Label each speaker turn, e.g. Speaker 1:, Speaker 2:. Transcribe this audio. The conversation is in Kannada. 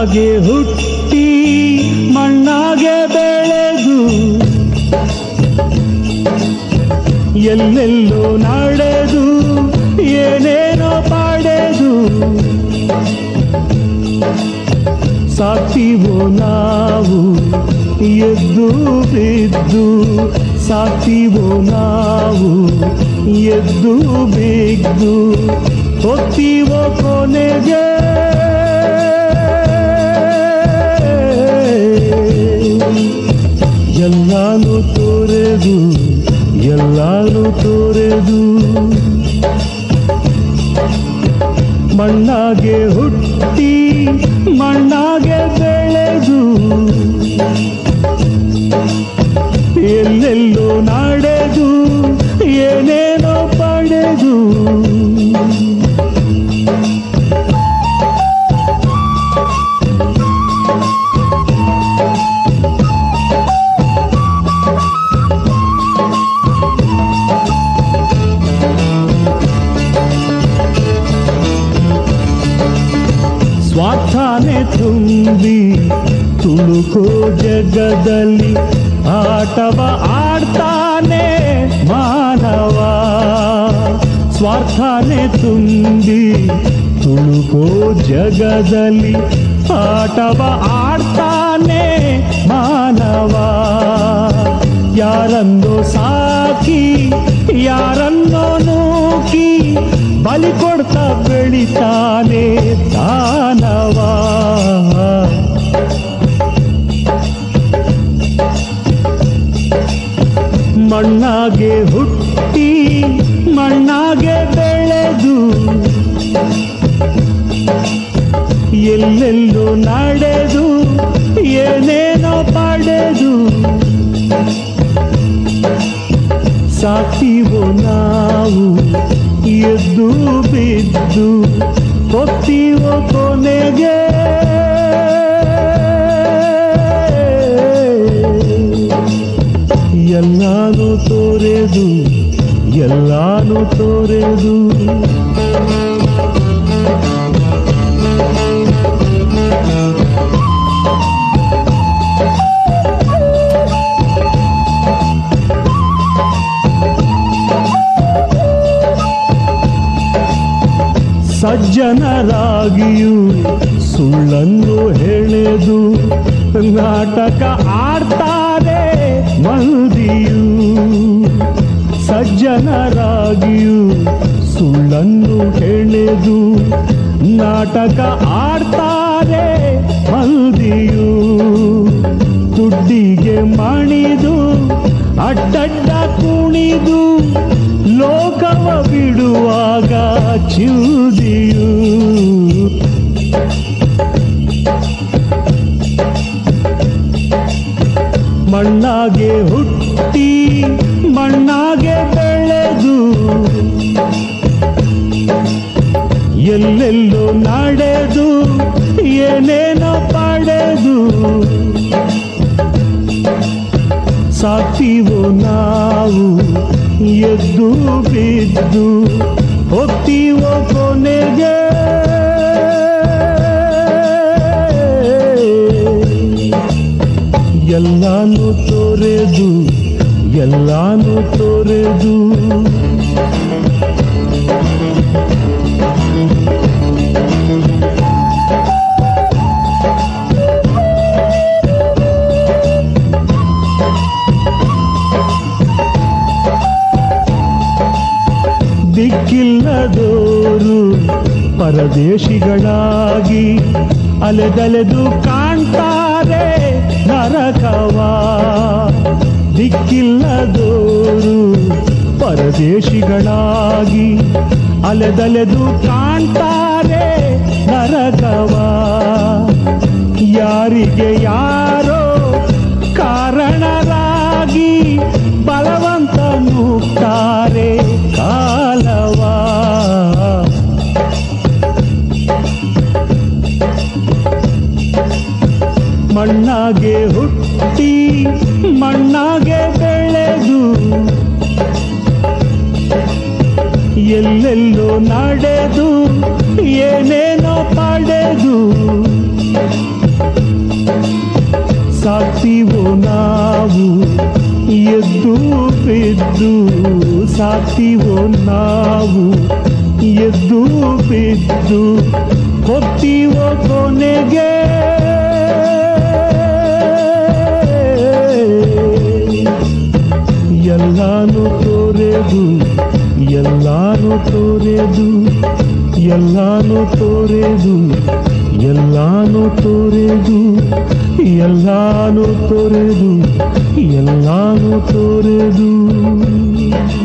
Speaker 1: ಮಣ್ಣಾಗೆ ಹುಟ್ಟಿ ಮಣ್ಣಾಗೆ ಬೆಳೆದು ಎಲ್ಲೆಲ್ಲೋ ನಡೆದು ಏನೇನೋ ಪಡೆದು ಸಾಕ್ತೀವೋ ನಾವು ಎದ್ದು ಬಿದ್ದು ಸಾಕ್ತೀವೋ ನಾವು ಎದ್ದು ಬಿದ್ದು ಹೊತ್ತೀವೋ ಕೊನೆಗೆ ಎಲ್ಲಾನು ತೋರೆದು ಎಲ್ಲಾನು ತೋರೆದು ಮಣ್ಣಾಗೆ ಹುಟ್ಟಿ ಮಣ್ಣಾಗೆ ಬೆಳೆದು ಎಲ್ಲೆಲ್ಲೋ ನಡೆದು ಏನೇನೋ ಪಡೆದು ಸ್ವಾರ್ಥಾನೆ ತುಂಬಿ ತುಳುಕೋ ಜಗದಲ್ಲಿ ಆಟವ ಆಡ್ತಾನೆ ಮಾನವ ಸ್ವಾರ್ಥಾನೆ ತುಂಬಿ ತುಳುಕೋ ಜಗದಲ್ಲಿ ಆಟವ ಆಡ್ತಾನೆ ಮಾನವ ಯಾರನ್ನೋ ಸಾಕಿ ಯಾರನ್ನೋ ನೂಕಿ ಬಲಿ ಕೊಡ್ತಾ ಬೆಳಿತಾನೆ ದಾನವ ಮಣ್ಣಾಗೆ ಹುಟ್ಟಿ ಮಣ್ಣಾಗೆ ಬೆಳೆದು ಎಲ್ಲೆಲ್ಲೋ ನಡೆದು ಏನೇನೋ ಪಡೆದು ಸಾಕ್ತೀವೋ ನಾವು ಎದ್ದು ಬಿದ್ದು ಹೊತ್ತೀವೋ ಕೊನೆಗೆ ಎಲ್ಲಾನು ತೋರೆದು ಎಲ್ಲಾನು ತೋರೆದು ಸಜ್ಜನರಾಗಿಯೂ ಸುಳ್ಳನ್ನು ಹೆಳೆದು ನಾಟಕ ಆಡ್ತಾರೆ ಮಂದಿಯು ಸಜ್ಜನರಾಗಿಯೂ ಸುಳ್ಳನ್ನು ಹೆಳೆದು ನಾಟಕ ಆಡ್ತಾರೆ ಮಂದಿಯು ದುಡ್ಡಿಗೆ ಮಣಿದು ಅಡ್ಡಡ್ಡ ಕುಣಿದು ಲೋಕವ ಬಿಡುವಾಗ ಚಿಲ್ದಿಯು ಮಣ್ಣಾಗೆ ಹುಟ್ಟಿ ಮಣ್ಣಾಗೆ ಬೆಳೆದು ಎಲ್ಲೆಲ್ಲೋ ನಡೆದು ಏನೇನೋ ಪಡೆದು ಸಾಕ್ತೀವೋ ನಾವು ಎದ್ದು ಬಿದ್ದು ಹೋಗ್ತೀವೋ ಕೊನೆಗೆ ಎಲ್ಲಾನು ತೋರೆದು ಎಲ್ಲಾನು ತೋರೆದು ದಿಕ್ಕಿಲ್ಲದೋರು ಪರದೇಶಿಗಳಾಗಿ ಅಲೆದಲೆದು ಕಾಣ್ತಾರೆ ನರಕವ ದಿಕ್ಕಿಲ್ಲದೋರು ಪರದೇಶಿಗಳಾಗಿ ಅಲೆದಲೆದು ಕಾಣ್ತಾರೆ ನರಕವ ಯಾರಿಗೆ ಯಾರೋ ಕಾರಣರಾಗಿ ಬಲವಂತ ನುಗ್ತಾರೆ ಕಾಲವ ಮಣ್ಣಾಗೆ ಹುಟ್ಟಿ ಮಣ್ಣಾಗೆ ಬೆಳೆದು ಎಲ್ಲೆಲ್ಲೋ ನಡೆದು ಏನೇನೋ ಪಡೆದು ಬಿದ್ದು ಸಾಕ್ತೀವೋ ನಾವು ಎದ್ದು ಬಿದ್ದು ಹೋಗ್ತೀವೋ ಕೊನೆಗೆ ಎಲ್ಲಾನು ತೋರೆದು ಎಲ್ಲಾನು ತೋರೆದು ಎಲ್ಲಾನು ತೋರೆದು ಎಲ್ಲಾನು ತೋರೆದು ಎಲ್ಲಾನು ತೋರೆದು ಎಲ್ಲಾನು ತೋರೆದು